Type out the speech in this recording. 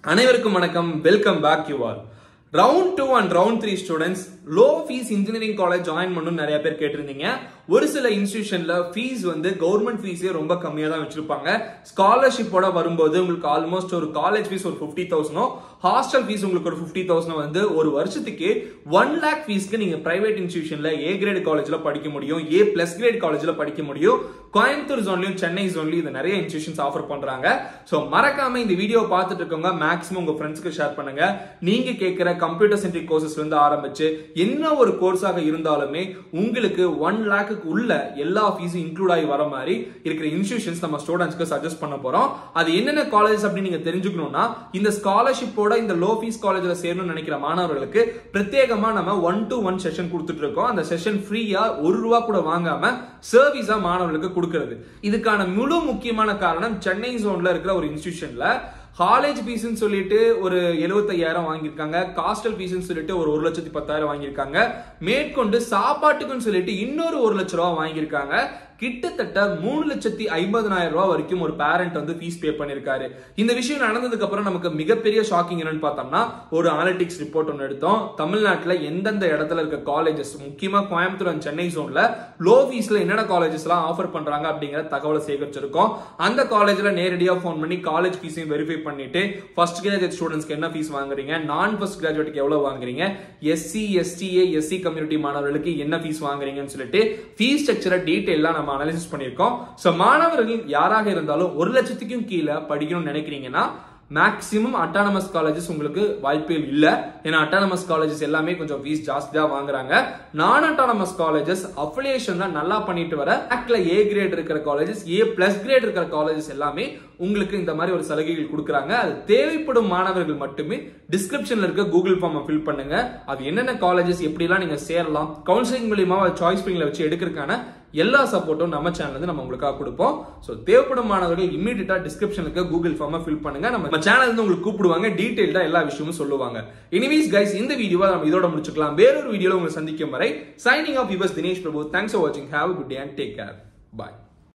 அனைவருக்கும் வணக்கம் welcome back you all round two and round three students low fees engineering college join பண்ணணும்னு நிறைய பேர் கேட்டிருந்தீங்க ஒரு சில இன்ஸ்டியூஷன்ல ஃபீஸ் வந்து கவர்மெண்ட் ஃபீஸே ரொம்ப கம்மியாக தான் வச்சிருப்பாங்க ஸ்காலர்ஷிப்போட வரும்போது உங்களுக்கு ஆல்மோஸ்ட் ஒரு காலேஜ் ஃபீஸ் ஒரு ஃபிஃப்டி தௌசண்டோ ஹாஸ்டல் ஃபீஸ் உங்களுக்கு ஒரு ஃபிஃப்டி தௌசண்ட் வந்து ஒரு வருஷத்துக்கு ஒன் லேக் ஃபீஸ்க்கு நீங்க பிரைவேட் இன்ஸ்டியூஷன்ல ஏ கிரேட் காலேஜ்ல படிக்க முடியும் ஏ பிளஸ் கிரேட் காலேஜ்ல படிக்க முடியும் கோயம்புத்தூர் ஜோன்லயும் சென்னை ஜோன்லயும் இது நிறைய இன்ஸ்டியூஷன்ஸ் ஆஃபர் பண்றாங்க ஸோ மறக்காம இந்த வீடியோ பார்த்துட்டு இருக்கவங்க மேக்ஸிமம் உங்க ஃப்ரெண்ட்ஸ்க்கு ஷேர் பண்ணுங்க நீங்க கேட்கிற கம்ப்யூட்டர் சென்ட்ரிக் கோர்சஸ்ல இருந்து ஆரம்பிச்சு என்ன ஒரு கோர்ஸாக இருந்தாலுமே உங்களுக்கு ஒன் லேக்குக்கு உள்ள எல்லா ஃபீஸும் இன்க்ளூட் ஆகி வர மாதிரி இருக்கிற இன்ஸ்டியூஷன்ஸ் நம்ம ஸ்டூடெண்ட்ஸ்க்கு சஜஸ்ட் பண்ண போறோம் அது என்னென்ன காலேஜ் அப்படின்னு நீங்க தெரிஞ்சுக்கணும்னா இந்த ஸ்காலர்ஷிப்போட இந்த லோ ஃபீஸ் காலேஜ்ல சேரணும்னு நினைக்கிற மாணவர்களுக்கு பிரத்யேகமா நம்ம ஒன் டு ஒன் செஷன் கொடுத்துட்டு இருக்கோம் அந்த செஷன் ஃப்ரீயா ஒரு ரூபா கூட வாங்காம சர்வீஸா மாணவர்களுக்கு கொடுக்கிறது இதுக்கான முழு முக்கியமான காரணம் சென்னை ஜோன்ல இருக்கிற ஒரு இன்ஸ்டிடியூஷன்ல காலேஜ் ஃபீஸ்னு சொல்லிட்டு ஒரு எழுபத்தையாயிரம் வாங்கியிருக்காங்க காஸ்டல் ஃபீஸ்னு சொல்லிட்டு ஒரு ஒரு லட்சத்தி பத்தாயிரம் வாங்கியிருக்காங்க மேற்கொண்டு சாப்பாட்டுக்குன்னு சொல்லிட்டு இன்னொரு ஒரு லட்ச ரூபா வாங்கியிருக்காங்க கிட்டத்தட்ட மூணு லட்சத்தி ஐம்பதனாயிரம் ரூபாய் வரைக்கும் ஒரு பேரண்ட் வந்து ஃபீஸ் பே பண்ணிருக்காரு இந்த விஷயம் நடந்ததுக்கு அப்புறம் நமக்கு மிகப்பெரிய ஷாக்கிங் என்னன்னு பார்த்தோம்னா ஒரு அனலிட்டிக்ஸ் ரிப்போர்ட் ஒன்று எடுத்தோம் தமிழ்நாட்டில் எந்தெந்த இடத்துல இருக்க காலேஜஸ் முக்கியமா கோயம்புத்தூர் அண்ட் சென்னை ஜோன்ல லோ ஃபீஸ்ல என்னென்ன காலேஜஸ் எல்லாம் ஆஃபர் பண்றாங்க அப்படிங்கிற தகவலை சேகரிச்சிருக்கோம் அந்த காலேஜ்ல நேரடியாக ஃபோன் பண்ணி காலேஜ் ஃபீஸையும் வெரிஃபை பண்ணிட்டு ஃபர்ஸ்ட் கிராஜுவேட் ஸ்டூடெண்ட்ஸ்க்கு என்ன ஃபீஸ் வாங்குறீங்க நான் ஃபர்ஸ்ட் கிராஜுவேட்டுக்கு எவ்வளவு வாங்குறீங்க எஸ்சி எஸ்டிஏ எஸ்சி கம்யூனிட்டி மாணவர்களுக்கு என்ன ஃபீஸ் வாங்குறீங்கன்னு சொல்லிட்டு ஃபீஸ் ஸ்ட்ரக்சரை டீட்டெயிலாக நம்ம அனலிசிஸ் பண்ணியிருக்கோம் ஸோ மாணவர்கள் யாராக இருந்தாலும் ஒரு லட்சத்துக்கும் கீழே படிக்கணும்னு நினைக்கிறீங்கன்னா மேக்ஸிமம் அட்டானமஸ் காலேஜஸ் உங்களுக்கு வாய்ப்புகள் இல்ல ஏன்னா அட்டானமஸ் காலேஜஸ் எல்லாமே கொஞ்சம் ஃபீஸ் ஜாஸ்தியா வாங்குறாங்க நான் அட்டானமஸ் காலேஜஸ் அஃபிலியேஷன் தான் நல்லா பண்ணிட்டு வர ஆக்ட்ல ஏ கிரேட் இருக்கிற காலேஜஸ் ஏ பிளஸ் கிரேட் இருக்கிற காலேஜஸ் எல்லாமே உங்களுக்கு இந்த மாதிரி ஒரு சலுகைகள் கொடுக்குறாங்க அது தேவைப்படும் மாணவர்கள் மட்டுமே டிஸ்கிரிப்ஷன்ல இருக்க கூகுள் ஃபார்மை ஃபில் பண்ணுங்க அது என்னென்ன காலேஜஸ் எப்படிலாம் நீங்க சேரலாம் கவுன்சிலிங் மூலியமா சாய்ஸ் பிரிங்ல வச்சு எடுக்கிறதுக்கான எல்லா சப்போர்ட்டும் நம்ம சேனல் வந்து நம்ம உங்களுக்காக கொடுப்போம் ஸோ தேவைப்படும் மாணவர்கள் இமீடியட்டா டிஸ்கிரிப்ஷனுக்கு கூகுள் ஃபார்மை ஃபில் பண்ணுங்க நம்ம சேனல் வந்து உங்களுக்கு கூப்பிடுவாங்க டீடைல்டா எல்லா விஷயமும் சொல்லுவாங்க எனிவேஸ் கைஸ் இந்த வீடியோவை நம்ம இதோட முடிச்சுக்கலாம் வேறொரு வீடியோல உங்களை சந்திக்கும் வரை signing off yours Dinesh Prabhu thanks for வாட்சிங் have good day and take care bye